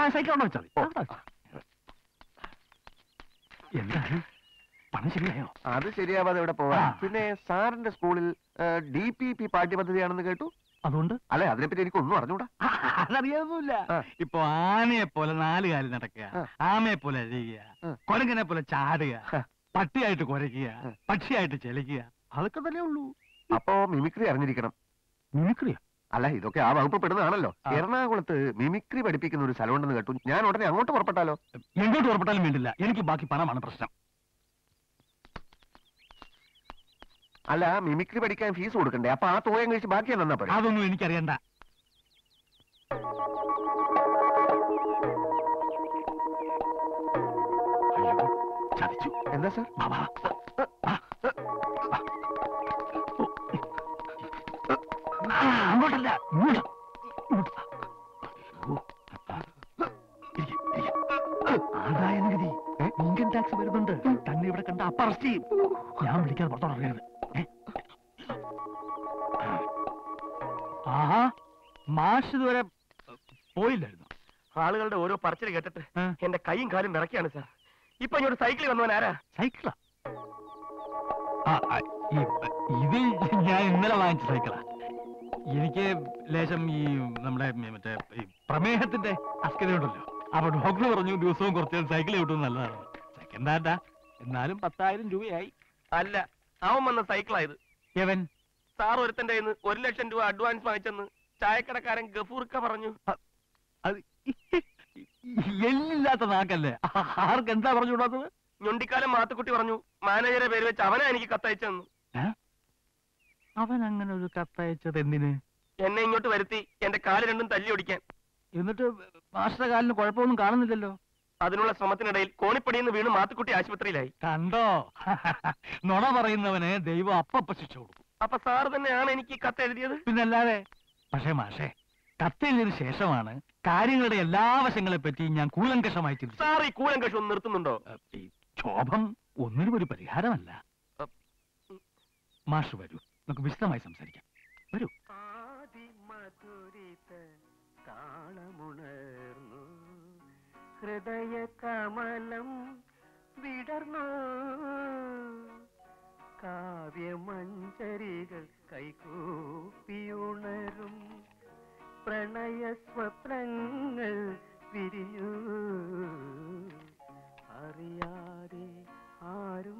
Cycle അവിടെ വെച്ചാൽ എന്താണ് പണം ശരിയായോ അത് ശരിയാവാതെ ഇവിടെ പോവാ ആ. പിന്നെ സാറിന്റെ സ്കൂളിൽ ഡി പി പി പാഠ്യപദ്ധതിയാണെന്ന് കേട്ടു അതുകൊണ്ട് അല്ലെ അതിനെപ്പറ്റി എനിക്കൊന്നും അറിഞ്ഞൂടാ അതറിയാതൊന്നുമില്ല ആ. ഇപ്പൊ ആനയെ പോലെ നാല് കാലിൽ നടക്കുക ആ. ആമയെ പോലെ അഴിയുക ആ. കൊരങ്ങനെ പോലെ ചാടുക ആ. പട്ടിയായിട്ട് കുരയ്ക്കുക ആ. പക്ഷിയായിട്ട് ചെലിക്കുക അതൊക്കെ തന്നെ ഉള്ളൂ അപ്പോ മിമിക്രി അറിഞ്ഞിരിക്കണം മിമിക്രിയോ അല്ല ഇതൊക്കെ ആ വകുപ്പ് പെടുന്നതാണല്ലോ ആ. എറണാകുളത്ത് മിമിക്രി പഠിപ്പിക്കുന്ന ഒരു സ്ഥലമുണ്ടെന്ന് കേട്ടു ഞാൻ ഉടനെ അങ്ങോട്ട് പുറപ്പെട്ടാലോ എങ്ങോട്ട് ഉറപ്പെട്ടാലും വേണ്ടില്ല എനിക്ക് ബാക്കി പണമാണ് പ്രശ്നം അല്ല മിമിക്രി പഠിക്കാൻ ഫീസ് കൊടുക്കണ്ടേ അപ്പൊ ആ തോയം കഴിച്ച് ബാക്കി തന്നാ പോരെ അതൊന്നും എനിക്കറിയണ്ട അയ്യോ ചതിച്ചു എന്താ സാർ വാ, വാ, വാ. ആ, വാ. ഓ. ആ, അങ്ങോട്ടല്ല ഇങ്ങോട്ട് ഇങ്ങോട്ട് വാ. അയ്യോ. ഇരിക്ക്, ഇരിക്ക്. ആദായ നികുതി ഇൻകം ടാക്സ് വരുന്നുണ്ട് തന്നെ ഇവിടെ കണ്ട അപ്പ അറസ്റ്റ് ചെയ്യും ഞാൻ വിളിക്കാതെ പുറത്തോട്ട് അറിയരുത് ഏ? ആഹാ മാഷ് ഇതുവരെ പോയില്ലായിരുന്നു ആളുകളുടെ ഓരോ പറച്ചിൽ കേട്ടിട്ട് ആ. എന്റെ കൈയും കാലും വിറയ്ക്കാണ് സാർ ഇപ്പൊ ഇങ്ങോട്ട് സൈക്കിളിൽ വന്നവൻ ആരാ സൈക്കിളാ ആ, ആ, ഈ- ഇത് ഞാൻ ഇന്നലെ വാങ്ങിച്ച സൈക്കിളാ എനിക്ക് ലേശം ഈ നമ്മുടെ മറ്റേ ഈ പ്രമേഹത്തിന്റെ അസ്കതയുണ്ടല്ലോ അപ്പൊ ഡോക്ടർ പറഞ്ഞു ദിവസവും കുറച്ച് നേരം സൈക്കിൾ കിട്ടുന്നത് നല്ലതാണ് സെക്കൻഡ് ഹാൻഡാ എന്നാലും പത്തായിരം രൂപയായി അല്ല അവൻ വന്ന സൈക്കിളായത് യവൻ സാർ ഒരുത്തന്റെ കയ്യിന്ന് ഒരു ലക്ഷം രൂപ അഡ്വാൻസ് വാങ്ങിച്ചെന്ന് ചായക്കടക്കാരൻ ഗഫൂർക്ക പറഞ്ഞു അത് എല്ലില്ലാത്ത നാക്കല്ലേ ആർക്ക് എന്താ പറഞ്ഞുകൂടാത്തത് ഞൊണ്ടിക്കാലം മാത്തുക്കുട്ടി പറഞ്ഞു മാനേജറെ പേര് വെച്ച് അവനാ എനിക്ക് കത്തയച്ചെന്ന് അവൻ അങ്ങനെ ഒരു കത്തയച്ചത് എന്തിന് എന്നെ ഇങ്ങോട്ട് വരുത്തി എന്റെ കാല് രണ്ടും തല്ലി ഒടിക്കാൻ എന്നിട്ട് മാസ്റ്റർ കാലിന് കുഴപ്പമൊന്നും കാണുന്നില്ലല്ലോ അതിനുള്ള ശ്രമത്തിനിടയിൽ കോണിപ്പടിയിൽ നിന്ന് വീണ് മാത്തുക്കുട്ടി ആശുപത്രിയിലായി കണ്ടോ നുണ പറയുന്നവന് ദൈവം അപ്പപ്പ ശിക്ഷ കൊടുക്കും അപ്പൊ സാർ തന്നെയാണ് എനിക്ക് ഈ കത്ത് എഴുതിയത് പിന്നല്ലാതെ പക്ഷേ മാഷേ കത്തെഴുതിയതിനു ശേഷമാണ് കാര്യങ്ങളുടെ എല്ലാ വശങ്ങളെ പറ്റി ഞാൻ കൂലങ്കഷമായി ചിന്തിച്ചത് സാർ ഈ കൂലം കഷു ഒന്ന് നിർത്തുന്നുണ്ടോ ഏ, ഈ ക്ഷോഭം ഒന്നിനും ഒരു പരിഹാരമല്ല അ, മാഷ് വരൂ നമുക്ക് വിശദമായി സംസാരിക്കാം വരൂ താളമുണർന്നു ഹൃദയ കമലം വിടർന്നു കാവ്യമഞ്ചരികൾ കൈകൂപ്പിയുണരും പ്രണയ സ്വപ്നങ്ങൾ വിരിഞ്ഞു അറിയാതെ ആരും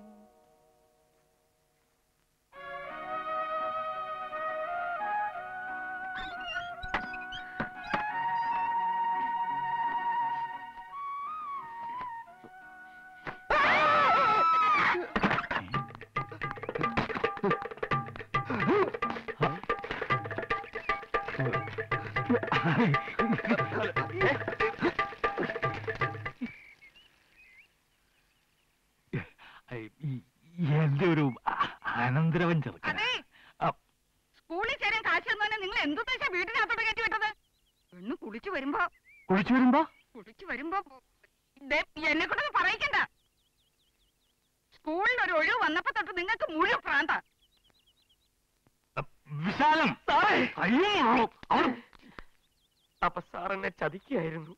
ഈ- എന്റെ ഒരു അ- അനന്തരവൻ ചെറുക്കൻ അതെ സ്കൂളിൽ ചേരാൻ കാശ് തന്നവനെ നിങ്ങൾ എന്തുദ്ദേശാ വീട്ടിനകത്തോട്ട് കയറ്റി വിട്ടത് പെണ്ണ് കുളിച്ചു വരുമ്പോ കുഴിച്ചു വരുമ്പോ കുളിച്ചു വരുമ്പോ ദേ, എന്നെ കൊണ്ടൊന്നും പറയിക്കണ്ട സ്കൂളിൽ ഒരു ഒഴിവ് വന്നപ്പോ തൊട്ട് നിങ്ങൾക്ക് മുഴുവൻ പ്രാന്ത വിശാലം അയ്യോ അവൾ അപ്പൊ സാർ എന്നെ ചതിക്കുകയായിരുന്നു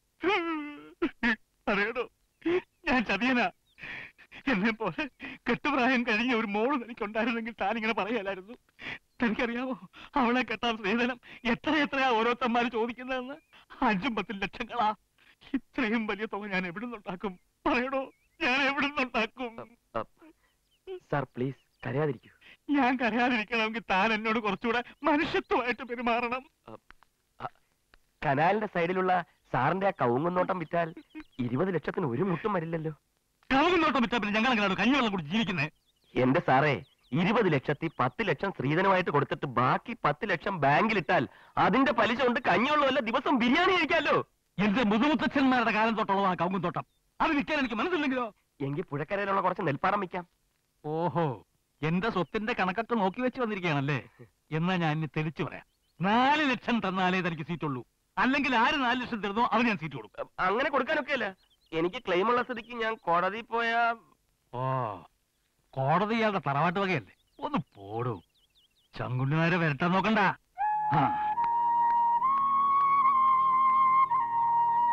അറിയണോ ഞാൻ ചതിയനാ എന്നെ പോലെ കെട്ടുപ്രായം കഴിഞ്ഞ ഒരു മോള് എനിക്കുണ്ടായിരുന്നെങ്കിൽ താൻ ഇങ്ങനെ പറയലായിരുന്നു തനിക്കറിയാമോ അവളെ കെട്ടാൻ സ്ത്രീധനം എത്ര എത്രയാ ഓരോരുത്തന്മാര് ചോദിക്കുന്നതെന്ന് അഞ്ചും പത്തും ലക്ഷങ്ങളാ ഇത്രയും വലിയ തുക ഞാൻ എവിടുന്നുണ്ടാക്കും പറയണോ ഞാൻ എവിടുന്നുണ്ടാക്കും സാർ പ്ലീസ് കരയാതിരിക്കൂ ഞാൻ കരയാതിരിക്കണമെങ്കിൽ താൻ എന്നോട് കുറച്ചുകൂടെ മനുഷ്യത്വമായിട്ട് പെരുമാറണം കനാലിന്റെ സൈഡിലുള്ള സാറിന്റെ ആ കവുങ്ങുന്നോട്ടം വിറ്റാൽ ഇരുപത് ലക്ഷത്തിന് ഒരു മുട്ടും വരില്ലല്ലോ കവുകുന്നോട്ടം വിറ്റാ പിന്നെ ഞങ്ങൾ എങ്ങനെയാണ് കഞ്ഞിവെള്ളം കുടിച്ച് ജീവിക്കുന്നത് എന്റെ സാറേ ഇരുപത് ലക്ഷത്തി പത്ത് ലക്ഷം സ്ത്രീധനമായിട്ട് കൊടുത്തിട്ട് ബാക്കി പത്ത് ലക്ഷം ബാങ്കിലിട്ടാൽ അതിന്റെ പലിശ കൊണ്ട് കഞ്ഞിവെള്ളമല്ല ദിവസം ബിരിയാണി കഴിക്കാലോ എന്റെ മുതുമുത്തച്ഛന്മാരുടെ കാലം തൊട്ടുള്ളതാ കവുങ്ങുന്തോട്ടം അത് വിൽക്കാൻ എനിക്ക് മനസ്സില്ലെങ്കിലോ എങ്കിൽ പുഴക്കരയിലുള്ള കുറച്ച് നെൽപ്പാടം വിൽക്കാം ഓഹോ എന്റെ സ്വത്തിന്റെ കണക്കൊക്കെ നോക്കി വെച്ച് വന്നിരിക്കുകയാണല്ലേ എന്നാ ഞാൻ ഇനി തെളിച്ചു പറയാം നാല് ലക്ഷം തന്നാലേ തനിക്ക് സീറ്റുള്ളൂ അല്ലെങ്കിൽ ആര് നാല് ലക്ഷം തരുന്നോ അവന് ഞാൻ സീറ്റ് കൊടുക്കും അങ്ങനെ കൊടുക്കാനൊക്കെ അല്ല എനിക്ക് ക്ലെയിം ഉള്ള സ്ഥിതിക്ക് ഞാൻ കോടതിയിൽ പോയാ ഓ കോടതി ഇയാളുടെ തറവാട്ട് വകയല്ലേ ഒന്ന് പോടൂ ചങ്കുണ്ണിമാരെ വരട്ടാൻ നോക്കണ്ട ആ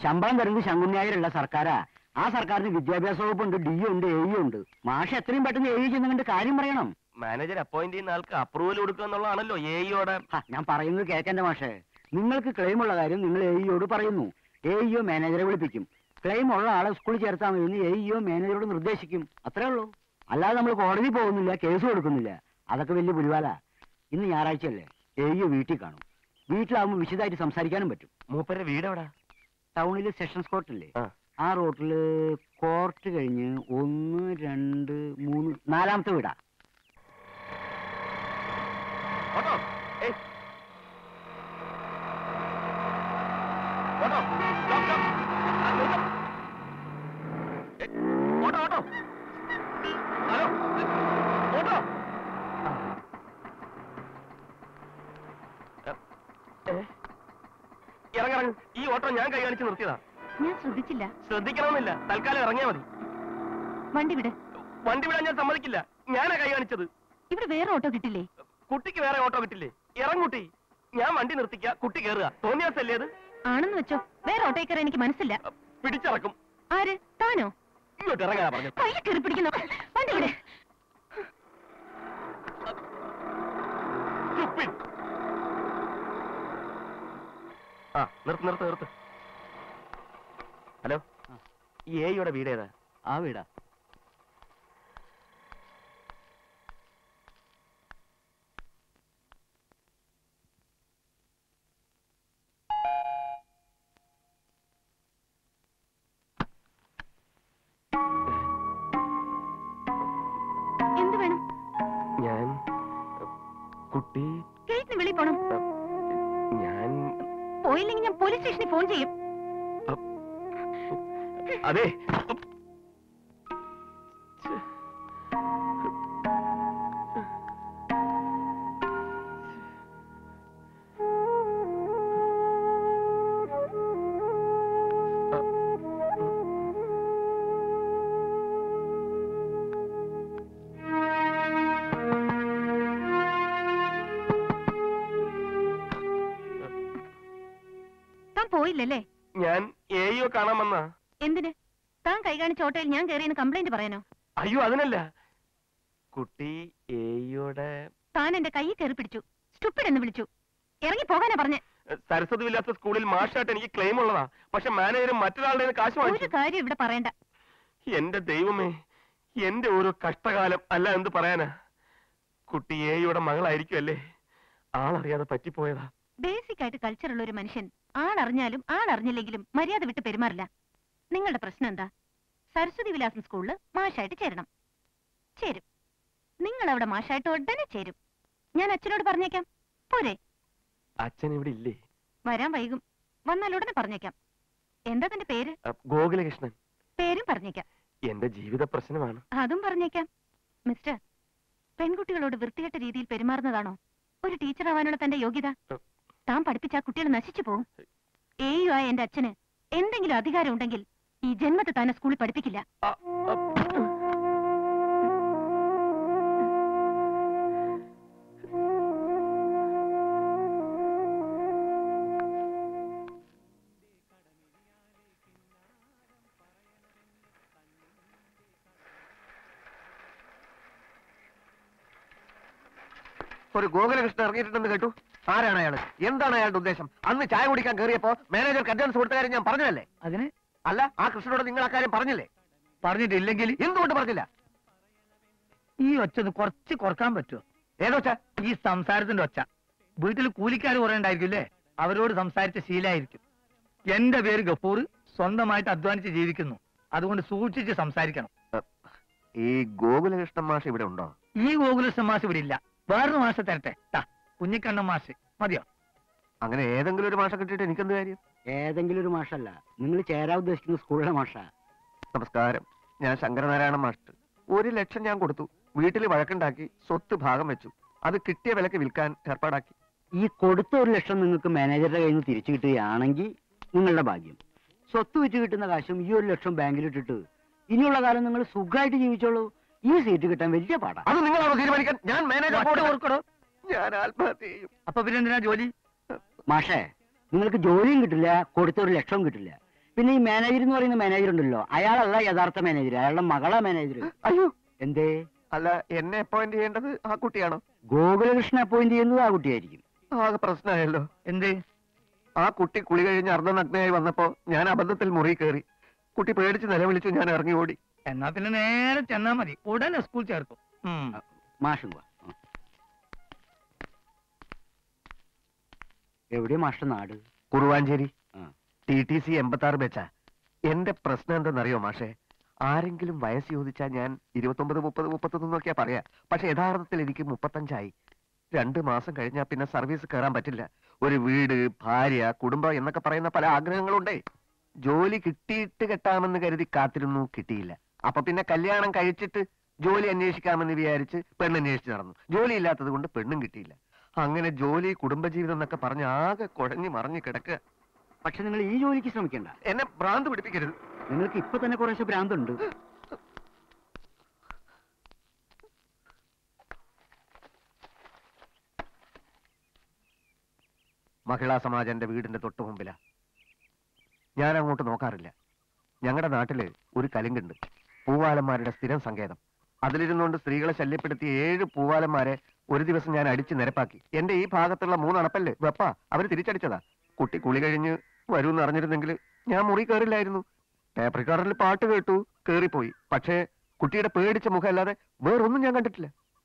ശമ്പളം തരുന്നത് ശങ്കുണ്യായരുള്ള സർക്കാരാ ആ സർക്കാരിന് വിദ്യാഭ്യാസ വകുപ്പുണ്ട് ഡി ഉണ്ട് എ ഉണ്ട് മാഷ് എത്രയും പെട്ടെന്ന് എ ചെന്നുകൊണ്ട് കാര്യം പറയണം മാനേജർ അപ്പോയിന്റ് ചെയ്യുന്ന ആൾക്ക് അപ്രൂവൽ കൊടുക്കുക എന്നുള്ളതാണല്ലോ എയോടെ ഹ, ഞാൻ പറയുന്നത് കേൾക്കണ്ട മാഷേ നിങ്ങൾക്ക് ക്ലെയിം ഉള്ള കാര്യം നിങ്ങൾ എ ഇയോട് പറയുന്നു എ ഇഒ മാനേജറെ വിളിപ്പിക്കും ക്ലെയിം ഉള്ള ആളെ സ്കൂളിൽ ചേർത്താൽ മതി എന്ന് എ ഇഒ മാനേജറോട് നിർദ്ദേശിക്കും അത്രേ ഉള്ളൂ അല്ലാതെ നമ്മൾ കോടതി പോകുന്നില്ല കേസ് കൊടുക്കുന്നില്ല അതൊക്കെ വലിയ പുലിവാല ഇന്ന് ഞായറാഴ്ചയല്ലേ എ ഇഒ വീട്ടിൽ കാണും വീട്ടിലാവുമ്പോൾ വിശദമായിട്ട് സംസാരിക്കാനും പറ്റും മൂപ്പരെ വീട് എവിടാ ടൗണിൽ സെഷൻസ് കോർട്ടില്ലേ ആ. ആ റോട്ടില് കോർട്ട് കഴിഞ്ഞ് ഒന്ന് രണ്ട് മൂന്ന് നാലാമത്തെ വീടാ ഓട്ടോ ഏയ് ഓട്ടോ സ്റ്റോപ്പ് സ്റ്റോപ്പ് ആ, നിർത്ത്. ഏയ്, ഓട്ടോ ഓട്ടോ ഹലോ ഏ, ഓട്ടോ ആ. ഏ, ഏ, ഇറങ്ങിറങ്ങ് ഈ ഓട്ടോ ഞാൻ കൈ കാണിച്ച് നിർത്തിയതാ ഞാൻ ശ്രദ്ധിച്ചില്ല ശ്രദ്ധിക്കണമെന്നില്ല തൽക്കാലം ഇറങ്ങിയാ മതി വണ്ടി വിട് വണ്ടി വിടാൻ ഞാൻ സമ്മതിക്കില്ല ഞാനാ കൈ കാണിച്ചത് ഇവിടെ വേറെ ഓട്ടോ കിട്ടില്ലേ കുട്ടിക്ക് വേറെ ഓട്ടോ കിട്ടില്ലേ ഇറങ്ങൂട്ടി ഞാൻ വണ്ടി നിർത്തിക്ക കുട്ടി കയറുക തോന്നിയാസല്ലേ അത് ആണെന്ന് വെച്ചോ വേറെ ഓട്ടോ കയറാൻ എനിക്ക് മനസ്സില്ല പിടിച്ചിറക്കും ആര് താനോ ഇങ്ങോട്ട് ഇറങ്ങാനാ പറഞ്ഞു കൈ കയറി പിടിക്കുന്നു വണ്ടി വിടെ Stupid. ആ നിർത്ത് നിർത്ത് നിർത്ത് ഹലോ ഈ ഏയുടെ വീട് ഏതാ ആ വീടാ എന്ത് വേണം ഞാൻ കുട്ടി ഗേറ്റിന് വെളിയിൽ പോണം ഞാൻ പോയില്ലെങ്കിൽ ഞാൻ പോലീസ് സ്റ്റേഷനിൽ ഫോൺ ചെയ്യും അതെ താൻ പോയില്ലല്ലേ ഞാൻ ഏയോ കാണാൻ വന്ന എന്തിന് താൻ കൈ കാണിച്ച ഓട്ടോയിൽ ഞാൻ കയറിയെന്ന് കംപ്ലൈന്റ് പറയാനോ അയ്യോ അതിനല്ല കുട്ടി ഏയോടെ താൻ എന്റെ കൈ കയറി പിടിച്ചു സ്റ്റുപ്പിഡ് എന്ന് വിളിച്ചു ഇറങ്ങി പോകാനാ പറഞ്ഞേ സരസ്വതി വിലാസ സ്കൂളിൽ മാഷായിട്ട് എനിക്ക് ക്ലെയിം ഉള്ളതാ പക്ഷെ മാനേജർ മറ്റൊരാളുടെ കയ്യിൽ നിന്ന് കാശ് ഒരു വാങ്ങിച്ചു കാര്യം ഇവിടെ പറയണ്ട എന്റെ ദൈവമേ എന്റെ ഒരു കഷ്ടകാലം അല്ല എന്ത് പറയാനാ കുട്ടി ഏയുടെ മകളായിരിക്കുമല്ലേ ആളറിയാതെ പറ്റിപ്പോയതാ ബേസിക് ആയിട്ട് കൾച്ചർ ഉള്ള ഒരു മനുഷ്യൻ ആളറിഞ്ഞാലും ആളറിഞ്ഞില്ലെങ്കിലും മര്യാദ വിട്ട് പെരുമാറില്ല നിങ്ങളുടെ പ്രശ്നം എന്താ സരസ്വതി വിലാസം സ്കൂളിൽ മാഷായിട്ട് ചേരണം ചേരും നിങ്ങൾ അവിടെ മാഷായിട്ട് ഉടനെ ചേരും ഞാൻ അച്ഛനോട് പറഞ്ഞേക്കാം പോരെ അച്ഛൻ ഇവിടെ ഇല്ലേ വരാൻ വൈകും വന്നാൽ ഉടനെ പറഞ്ഞേക്കാം എന്താ തന്റെ പേര് അ, ഗോകുലകൃഷ്ണൻ പേരും പറഞ്ഞേക്കാം എന്റെ ജീവിത പ്രശ്നമാണ് അതും പറഞ്ഞേക്കാം മിസ്റ്റർ പെൺകുട്ടികളോട് വൃത്തികെട്ട രീതിയിൽ പെരുമാറുന്നതാണോ ഒരു ടീച്ചർ ആവാനുള്ള തന്റെ യോഗ്യത താൻ പഠിപ്പിച്ച ആ കുട്ടികൾ നശിച്ചു പോകും ഏയു ആയ എന്റെ അച്ഛന് എന്തെങ്കിലും അധികാരം ഉണ്ടെങ്കിൽ ഈ ജന്മത്തെ തന്നെ സ്കൂളിൽ പഠിപ്പിക്കില്ല അ, അ, ഒരു ഗോകുലകൃഷ്ണൻ ഇറങ്ങിയിട്ടുണ്ടെന്ന് കേട്ടു ആരാണ് അയാൾ എന്താണ് അയാളുടെ ഉദ്ദേശം അന്ന് ചായ കുടിക്കാൻ കയറിയപ്പോ മാനേജർക്ക് അഡ്വാൻസ് കൊടുത്ത കാര്യം ഞാൻ പറഞ്ഞതല്ലേ അതിന് അല്ല ആ കൃഷ്ണനോട് നിങ്ങൾ ആ കാര്യം പറഞ്ഞില്ലേ പറഞ്ഞിട്ടില്ലെങ്കിൽ എന്തുകൊണ്ട് പറഞ്ഞില്ല ഈ ഒച്ച ഒന്ന് കുറച്ച് കുറക്കാൻ പറ്റുമോ ഏതോച്ച ഈ സംസാരത്തിന്റെ ഒച്ച വീട്ടിൽ കൂലിക്കാർ കുറെ ഉണ്ടായിരിക്കില്ലേ അവരോട് സംസാരിച്ച ശീലായിരിക്കും എന്റെ പേര് ഗഫൂർ സ്വന്തമായിട്ട് അധ്വാനിച്ച് ജീവിക്കുന്നു അതുകൊണ്ട് സൂക്ഷിച്ച് സംസാരിക്കണം ഈ ഗോകുലകൃഷ്ണൻ മാഷ് ഇവിടെ ഉണ്ടോ ഈ ഗോകുലകൃഷ്ണൻ മാഷ് ഇവിടെ ഇല്ല വേറൊരു മാസം തരട്ടെ ട്ടാ, കുഞ്ഞിക്കണ്ണൻ മാഷ് മതിയോ അങ്ങനെ ഏതെങ്കിലും ഒരു മാഷ കിട്ടിയിട്ട് എനിക്കെന്ത് കാര്യം ഏതെങ്കിലും ഒരു മാഷല്ല നിങ്ങൾ ചേരാൻ ഉദ്ദേശിക്കുന്ന സ്കൂളിലെ മാഷ നമസ്കാരം ഞാൻ ശങ്കരനാരായണ മാഷ്ടർ ഒരു ലക്ഷം ഞാൻ കൊടുത്തു വീട്ടിൽ വഴക്കുണ്ടാക്കി സ്വത്ത് ഭാഗം വെച്ചു അത് കിട്ടിയ വിലക്ക് വിൽക്കാൻ ഏർപ്പാടാക്കി ഈ കൊടുത്ത ഒരു ലക്ഷം നിങ്ങൾക്ക് മാനേജറുടെ കയ്യിൽ നിന്ന് തിരിച്ചു കിട്ടുകയാണെങ്കിൽ നിങ്ങളുടെ ഭാഗ്യം സ്വത്ത് വെച്ച് കിട്ടുന്ന കാശും ഈ ഒരു ലക്ഷം ബാങ്കിലിട്ടിട്ട് ഇനിയുള്ള കാലം നിങ്ങൾ സുഖമായിട്ട് ജീവിച്ചോളൂ ഈ സീറ്റ് കിട്ടാൻ വലിയ പാടാ അത് നിങ്ങളാണോ തീരുമാനിക്കാൻ ഞാൻ മാനേജർ ഒറ്റ ഓർക്കടോ. ഞാൻ ആത്മഹത്യ ചെയ്യും അപ്പൊ പിന്നെ എന്തിനാ ജോലി മാഷേ നിങ്ങൾക്ക് ജോലിയും കിട്ടില്ല കൊടുത്ത ഒരു ലക്ഷവും കിട്ടില്ല പിന്നെ ഈ മാനേജർ എന്ന് പറയുന്ന മാനേജർ ഉണ്ടല്ലോ അയാളല്ല യഥാർത്ഥ മാനേജർ അയാളുടെ മകളാ മാനേജർ അയ്യോ എന്തേ അല്ല എന്നെ അപ്പോയിന്റ് ചെയ്യേണ്ടത് ആ കുട്ടിയാണോ ഗോകുലകൃഷ്ണൻ അപ്പോയിന്റ് ചെയ്യുന്നത് ആ കുട്ടിയായിരിക്കും ആകെ പ്രശ്നമായല്ലോ എന്തേ ആ കുട്ടി കുളി കഴിഞ്ഞ് അർദ്ധനഗ്നയായി വന്നപ്പോ ഞാൻ അബദ്ധത്തിൽ മുറി കയറി കുട്ടി പേടിച്ച് നിലവിളിച്ചു ഞാൻ ഇറങ്ങി ഓടി എന്നാ പിന്നെ നേരെ ചെന്നാ മതി ഉടനെ സ്കൂൾ ചേർക്കും മാഷും വാ. ആ. എവിടെയാ മാഷ്ട നാട് കുറുവാഞ്ചേരി ആ. ടി ടി സി എൺപത്തി ആറ് വെച്ചാ എന്റെ പ്രശ്നം എന്തെന്നറിയോ മാഷേ ആരെങ്കിലും വയസ്സ് ചോദിച്ചാൽ ഞാൻ ഇരുപത്തൊമ്പത് മുപ്പത് മുപ്പത്തൊന്നൊക്കെയാ പറയാ പക്ഷെ യഥാർത്ഥത്തിൽ എനിക്ക് മുപ്പത്തഞ്ചായി രണ്ട് മാസം കഴിഞ്ഞാൽ പിന്നെ സർവീസ് കയറാൻ പറ്റില്ല ഒരു വീട് ഭാര്യ കുടുംബം എന്നൊക്കെ പറയുന്ന പല ആഗ്രഹങ്ങളുണ്ടേ ജോലി കിട്ടിയിട്ട് കെട്ടാമെന്ന് കരുതി കാത്തിരുന്നു കിട്ടിയില്ല അപ്പൊ പിന്നെ കല്യാണം കഴിച്ചിട്ട് ജോലി അന്വേഷിക്കാമെന്ന് വിചാരിച്ച് പെണ്ണന്വേഷിച്ച് നടന്നു ജോലി ഇല്ലാത്തത് കൊണ്ട് പെണ്ണും കിട്ടിയില്ല അങ്ങനെ ജോലി കുടുംബജീവിതം എന്നൊക്കെ പറഞ്ഞ് ആകെ കുഴഞ്ഞു മറിഞ്ഞു കിടക്കുക പക്ഷെ നിങ്ങൾ ഈ ജോലിക്ക് ശ്രമിക്കണ്ട എന്നെ ഭ്രാന്ത് പിടിപ്പിക്കരുത് നിങ്ങൾക്ക് ഇപ്പൊ തന്നെ കുറേശ്ശെ ഭ്രാന്തുണ്ട് മഹിളാ സമാജ് എന്റെ വീടിന്റെ തൊട്ട് മുമ്പിലാ ഞാൻ അങ്ങോട്ട് നോക്കാറില്ല ഞങ്ങളുടെ നാട്ടില് ഒരു കലിങ്കുണ്ട് പൂവാലന്മാരുടെ സ്ഥിരം സങ്കേതം അതിലിരുന്നുകൊണ്ട് സ്ത്രീകളെ ശല്യപ്പെടുത്തിയ ഏഴ് പൂവാലന്മാരെ ഒരു ദിവസം ഞാൻ അടിച്ച് നിരപ്പാക്കി എന്റെ ഈ ഭാഗത്തുള്ള മൂന്നണപ്പല്ല് വെപ്പ അവര് തിരിച്ചടിച്ചതാ കുട്ടി കുളി കഴിഞ്ഞ് വരൂന്ന് അറിഞ്ഞിരുന്നെങ്കിൽ ഞാൻ മുറി കയറില്ലായിരുന്നു ടേപ്പ് റെക്കോർഡറിൽ പാട്ട് കേട്ടു കേറിപ്പോയി പക്ഷേ കുട്ടിയുടെ പേടിച്ച മുഖം അല്ലാതെ വേറൊന്നും ഞാൻ കണ്ടിട്ടില്ല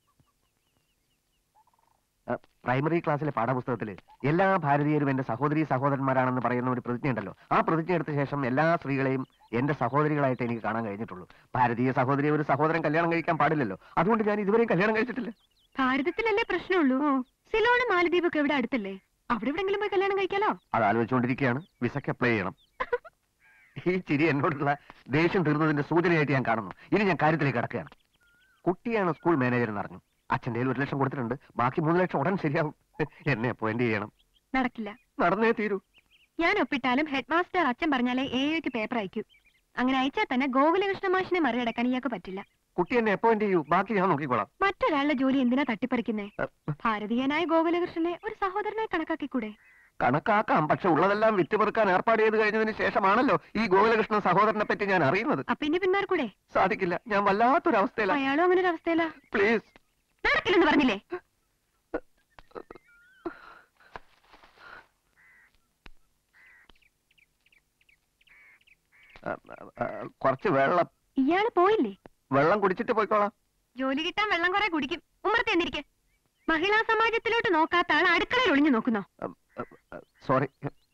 അഹ് പ്രൈമറി ക്ലാസ്സിലെ പാഠപുസ്തകത്തിൽ എല്ലാ ഭാരതീയരും എന്റെ സഹോദരി സഹോദരന്മാരാണെന്ന് പറയുന്ന ഒരു പ്രതിജ്ഞ ഉണ്ടല്ലോ ആ പ്രതിജ്ഞ എടുത്ത ശേഷം എല്ലാ സ്ത്രീകളെയും എന്റെ സഹോദരികളായിട്ട് എനിക്ക് കാണാൻ കഴിഞ്ഞിട്ടുള്ളൂ ഭാരതീയ സഹോദരിയെ ഒരു സഹോദരൻ കല്യാണം കഴിക്കാൻ പാടില്ലല്ലോ അതുകൊണ്ട് ഞാൻ ഇതുവരെയും കല്യാണം കഴിച്ചിട്ടില്ല ഭാരതത്തിലല്ലേ പ്രശ്നമുള്ളൂ സിലോണും മാലദ്വീപൊക്കെ ഇവിടെ അടുത്തല്ലേ അവിടെ എവിടെങ്കിലും പോയി കല്യാണം കഴിക്കാലോ അത് ആലോചിച്ചുകൊണ്ടിരിക്കുകയാണ് വിസയ്ക്ക് അപ്ലൈ ചെയ്യണം ഈ ചിരി എന്നോടുള്ള ദേഷ്യം തീർന്നതിന്റെ സൂചനയായിട്ട് ഞാൻ കാണുന്നു ഇനി ഞാൻ കാര്യത്തിലേക്ക് കടക്കുകയാണ് കുട്ടിയാണ് സ്കൂൾ മാനേജർ എന്ന് അറിഞ്ഞു അച്ഛൻ്റെ കയ്യിൽ ഒരു ലക്ഷം കൊടുത്തിട്ടുണ്ട് ബാക്കി മൂന്ന് ലക്ഷം ഉടൻ ശരിയാവും എന്നെ അപ്പോയിന്റ് ചെയ്യണം നടക്കില്ല നടന്നേ തീരൂ ഞാൻ ഒപ്പിട്ടാലും ഹെഡ് മാസ്റ്റർ അച്ഛൻ പറഞ്ഞാലേ ഏഴയ്ക്ക് പേപ്പർ അയക്കൂ അങ്ങനെ അയച്ചാൽ തന്നെ ഗോകുലകൃഷ്ണ മാഷിനെ മറികടക്കാൻ ഇയാൾക്ക് പറ്റില്ല കുട്ടി എന്നെ അപ്പോയിന്റ് ചെയ്യൂ ബാക്കി ഞാൻ നോക്കിക്കോളാം മറ്റൊരാളുടെ ജോലി എന്തിനാ തട്ടിപ്പറിക്കുന്നേ ഭാരതീയനായ ഗോകുലകൃഷ്ണനെ ഒരു സഹോദരനായി കണക്കാക്കിക്കൂടെ കണക്കാക്കാം പക്ഷെ ഉള്ളതെല്ലാം വിറ്റുപെറുക്കാൻ ഏർപ്പാട് ചെയ്ത് കഴിഞ്ഞതിന് ശേഷമാണല്ലോ ഈ ഗോകുലകൃഷ്ണൻ സഹോദരനെ പറ്റി ഞാൻ അറിയുന്നത് അപ്പൊ ഇനി പിന്മാർക്കൂടെ സാധിക്കില്ല ഞാൻ വല്ലാത്തൊരവസ്ഥയിലാണ് അയാളും അങ്ങനെ ഒരു അവസ്ഥയിലാ പ്ലീസ് നടക്കില്ലെന്ന് പറഞ്ഞില്ലേ കുറച്ച് വെള്ളം ഇയാള് പോയില്ലേ വെള്ളം കുടിച്ചിട്ട് പോയിക്കോളാം ജോലി കിട്ടാൻ വെള്ളം കുറെ കുടിക്കും ഉമ്മറത്തെ എന്തിരിക്കെ മഹിളാ സമാജത്തിലോട്ട് നോക്കാത്ത ആൾ അടുക്കളയിൽ ഒളിഞ്ഞു നോക്കുന്നോ സോറി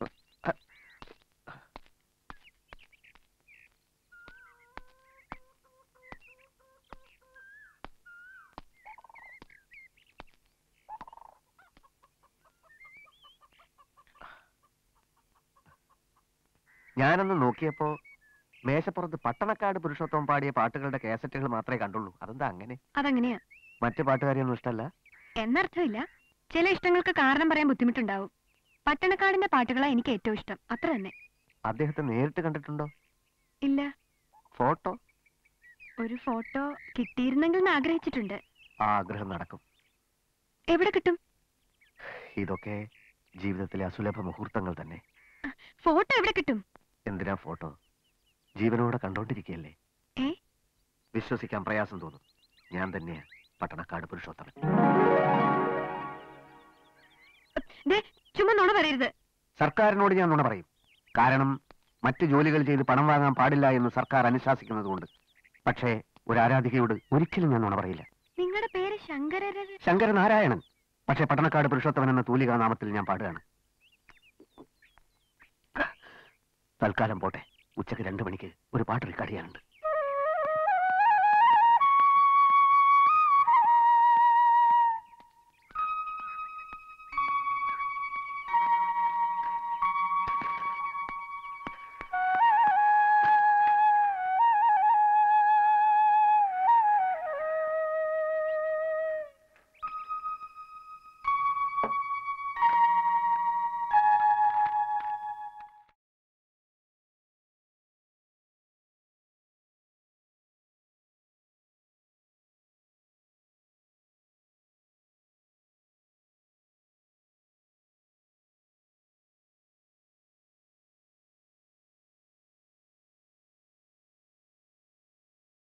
ഞാനൊന്ന് നോക്കിയപ്പോ മേശപ്പുറത്ത് പട്ടണക്കാട് പുരുഷോത്തമൻ പാടിയ പാട്ടുകളുടെ കാസറ്റുകൾ മാത്രമേ കണ്ടുള്ളൂ അതെന്താ അങ്ങനെ അതങ്ങനെയാ മറ്റു പാട്ടുകാരെയൊന്നും ഇഷ്ടമല്ല എന്നർത്ഥമില്ല ചില ഇഷ്ടങ്ങൾക്ക് കാരണം പറയാൻ ബുദ്ധിമുട്ടുണ്ടാവും പട്ടണക്കാടിന്റെ പാട്ടുകളാ എനിക്ക് ഏറ്റവും ഇഷ്ടം അത്ര തന്നെ അദ്ദേഹത്തെ നേരിട്ട് കണ്ടിട്ടുണ്ടോ ഇല്ല ഫോട്ടോ ഒരു ഫോട്ടോ കിട്ടിയിരുന്നെങ്കിൽ എന്ന് ആഗ്രഹിച്ചിട്ടുണ്ട് ആ ആഗ്രഹം നടക്കും എവിടെ കിട്ടും ഇതൊക്കെ ജീവിതത്തിലെ അസുലഭ മുഹൂർത്തങ്ങൾ തന്നെ ഫോട്ടോ എവിടെ കിട്ടും എന്തിനാ ഫോട്ടോ ജീവനോടെ കണ്ടോണ്ടിരിക്കുകയല്ലേ ഏ? വിശ്വസിക്കാൻ പ്രയാസം തോന്നും ഞാൻ തന്നെയാ പട്ടണക്കാട് പുരുഷോത്തമൻ ദേ ചുമ്മാ നുണ പറയരുത് സർക്കാരിനോട് ഞാൻ നുണ പറയും കാരണം മറ്റു ജോലികൾ ചെയ്ത് പണം വാങ്ങാൻ പാടില്ല എന്ന് സർക്കാർ അനുശാസിക്കുന്നതുകൊണ്ട് പക്ഷേ ഒരു ആരാധികയോട് ഒരിക്കലും ഞാൻ നുണ പറയില്ല നിങ്ങളുടെ പേര് ശങ്കരര ശങ്കരനാരായണൻ പക്ഷേ പട്ടണക്കാട് പുരുഷോത്തമൻ എന്ന തൂലികാ നാമത്തിൽ ഞാൻ പാടുകയാണ് തൽക്കാലം പോട്ടെ ഉച്ചക്ക് രണ്ടു മണിക്ക് ഒരു പാട്ട് റെക്കോർഡ് ചെയ്യാനുണ്ട്